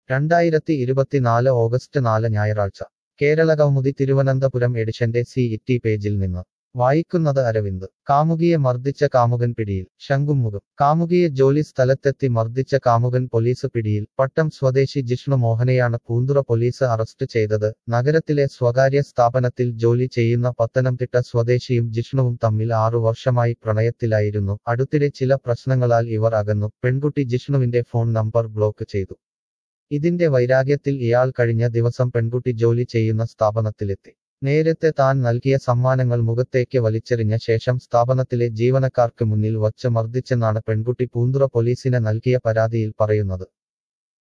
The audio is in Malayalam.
രണ്ടായിരത്തി ഇരുപത്തിനാല് ഓഗസ്റ്റ് നാല് ഞായറാഴ്ച കേരള കൗമുദി തിരുവനന്തപുരം എഡിഷന്റെ സി ഇറ്റി പേജിൽ നിന്ന് വായിക്കുന്നത് അരവിന്ദ് കാമുകിയെ മർദ്ദിച്ച കാമുകൻ പിടിയിൽ ശംഖുമുഖം കാമുകിയെ ജോലി സ്ഥലത്തെത്തി മർദ്ദിച്ച കാമുകൻ പോലീസ് പിടിയിൽ പട്ടം സ്വദേശി ജിഷ്ണു മോഹനെയാണ് പൂന്തുറ പോലീസ് അറസ്റ്റ് ചെയ്തത് നഗരത്തിലെ സ്വകാര്യ സ്ഥാപനത്തിൽ ജോലി ചെയ്യുന്ന പത്തനംതിട്ട സ്വദേശിയും ജിഷ്ണുവും തമ്മിൽ ആറു വർഷമായി പ്രണയത്തിലായിരുന്നു അടുത്തിടെ ചില പ്രശ്നങ്ങളാൽ ഇവർ അകന്നു പെൺകുട്ടി ജിഷ്ണുവിന്റെ ഫോൺ നമ്പർ ബ്ലോക്ക് ചെയ്തു ഇതിന്റെ വൈരാഗ്യത്തിൽ ഇയാൾ കഴിഞ്ഞ ദിവസം പെൺകുട്ടി ജോലി ചെയ്യുന്ന സ്ഥാപനത്തിലെത്തി നേരത്തെ താൻ നൽകിയ സമ്മാനങ്ങൾ മുഖത്തേക്ക് വലിച്ചെറിഞ്ഞ ശേഷം സ്ഥാപനത്തിലെ ജീവനക്കാർക്ക് മുന്നിൽ വച്ച് മർദ്ദിച്ചെന്നാണ് പെൺകുട്ടി പൂന്തുറ പോലീസിന് നൽകിയ പരാതിയിൽ പറയുന്നത്